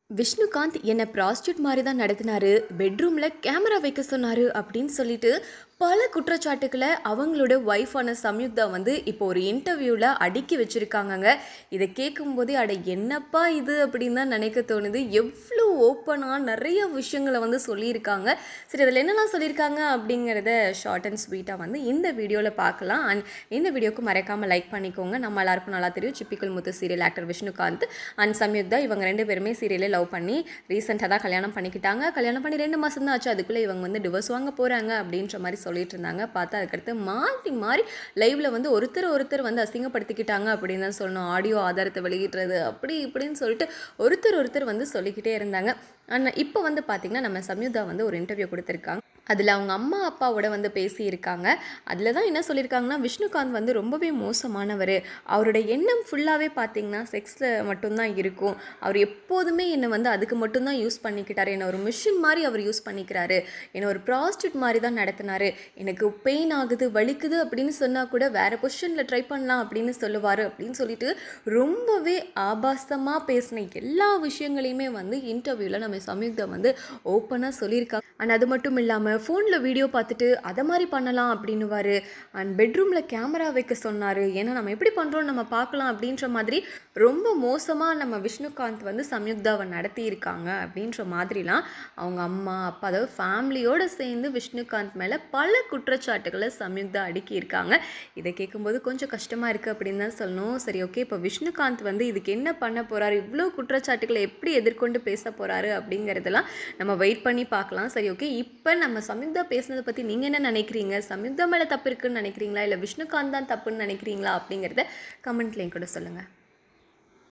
விஷ்ணுகாந்த் என்னை ப்ராஸ்டியூட் மாதிரி தான் நடத்தினாரு பெட்ரூமில் கேமரா வைக்க சொன்னார் அப்படின்னு சொல்லிட்டு பல குற்றச்சாட்டுக்களை அவங்களோட ஒய்ஃபான சம்யுக்தா வந்து இப்போ ஒரு இன்டர்வியூவில் அடுக்கி வச்சுருக்காங்கங்க இதை கேட்கும்போதே அட என்னப்பா இது அப்படின்னு தான் நினைக்க தோணுது எவ்வளோ ஓப்பனாக நிறைய விஷயங்களை வந்து சொல்லியிருக்காங்க சரி அதில் என்னெல்லாம் சொல்லியிருக்காங்க அப்படிங்கிறத ஷார்ட் அண்ட் ஸ்வீட்டாக வந்து இந்த வீடியோவில் பார்க்கலாம் அண்ட் இந்த வீடியோக்கு மறக்காமல் லைக் பண்ணிக்கோங்க நம்ம எல்லாருக்கும் நல்லா தெரியும் சிப்பிக்குள் முத்து serial actor Vishnukanth and Samyuktha இவங்க ரெண்டு பேருமே சீரியலில் லவ் பண்ணி ரீசெண்டாக தான் கல்யாணம் பண்ணிக்கிட்டாங்க கல்யாணம் பண்ணி ரெண்டு மாதம் தான் ஆச்சு அதுக்குள்ளே இவங்க வந்து டிவோர்ஸ் வாங்க போகிறாங்க அப்படின்ற மாதிரி சொல்லிட்டு இருந்தாங்க பார்த்தா அதுக்கடுத்து மாறி மாறி லைவில் வந்து ஒருத்தர் ஒருத்தர் வந்து அசிங்கப்படுத்திக்கிட்டாங்க அப்படின்னு தான் சொல்லணும் ஆடியோ ஆதாரத்தை வெளியிடுறது அப்படி இப்படின்னு சொல்லிட்டு ஒருத்தர் ஒருத்தர் வந்து சொல்லிக்கிட்டே இருந்தாங்க ஆனால் இப்போ வந்து பார்த்திங்கன்னா நம்ம சம்யுதா வந்து ஒரு இன்டர்வியூ கொடுத்துருக்காங்க அதில் அவங்க அம்மா அப்பாவோட வந்து பேசியிருக்காங்க அதில் தான் என்ன சொல்லியிருக்காங்கன்னா விஷ்ணுகாந்த் வந்து ரொம்பவே மோசமானவர் அவரோட எண்ணம் ஃபுல்லாகவே பார்த்தீங்கன்னா செக்ஸில் மட்டும்தான் இருக்கும் அவர் எப்போதுமே என்னை வந்து அதுக்கு மட்டும்தான் யூஸ் பண்ணிக்கிட்டாரு என்னை ஒரு மிஷின் மாதிரி அவர் யூஸ் பண்ணிக்கிறாரு என்னை ஒரு ப்ராஸ்டியூட் மாதிரி தான் நடத்தினாரு எனக்கு பெயின் ஆகுது வலிக்குது அப்படின்னு சொன்னால் கூட வேறு பொசிஷனில் ட்ரை பண்ணலாம் அப்படின்னு சொல்லுவார் அப்படின்னு சொல்லிட்டு ரொம்பவே ஆபாசமாக பேசின எல்லா விஷயங்களையுமே வந்து இன்டர்வியூவில் நம்ம சம்யுக்தா வந்து ஓப்பனாக சொல்லியிருக்காங்க அண்ட் அது மட்டும் இல்லாமல் ஃபோனில் வீடியோ பார்த்துட்டு அதை மாதிரி பண்ணலாம் அப்படின்னுவார் அண்ட் பெட்ரூமில் கேமரா வைக்க சொன்னார் ஏன்னா நம்ம எப்படி பண்ணுறோம் நம்ம பார்க்கலாம் அப்படின்ற மாதிரி ரொம்ப மோசமாக நம்ம விஷ்ணுகாந்த் வந்து சம்யுக்தாவை நடத்தியிருக்காங்க அப்படின்ற மாதிரிலாம் அவங்க அம்மா அப்பா அதாவது ஃபேமிலியோடு சேர்ந்து விஷ்ணுகாந்த் மேலே பல குற்றச்சாட்டுகளை சம்யுக்தா அடுக்கியிருக்காங்க இதை கேட்கும்போது கொஞ்சம் கஷ்டமாக இருக்குது அப்படின்னு தான் சொல்லணும் சரி ஓகே இப்போ விஷ்ணுகாந்த் வந்து இதுக்கு என்ன பண்ண போகிறாரு இவ்வளோ குற்றச்சாட்டுகளை எப்படி எதிர்கொண்டு பேச போகிறாரு அப்படிங்கிறதெல்லாம் நம்ம வெயிட் பண்ணி பார்க்கலாம் சரி ஓகே இப்போ நம்ம சம்யுக்தா பேசுனதை பற்றி நீங்கள் என்ன நினைக்கிறீங்க சம்யுக்தா மேலே தப்பு இருக்குன்னு நினைக்கிறீங்களா இல்லை விஷ்ணுகாந்த் தான் தப்புன்னு நினைக்கிறீங்களா அப்படிங்கிறத கமெண்ட்லேயும் கூட சொல்லுங்கள்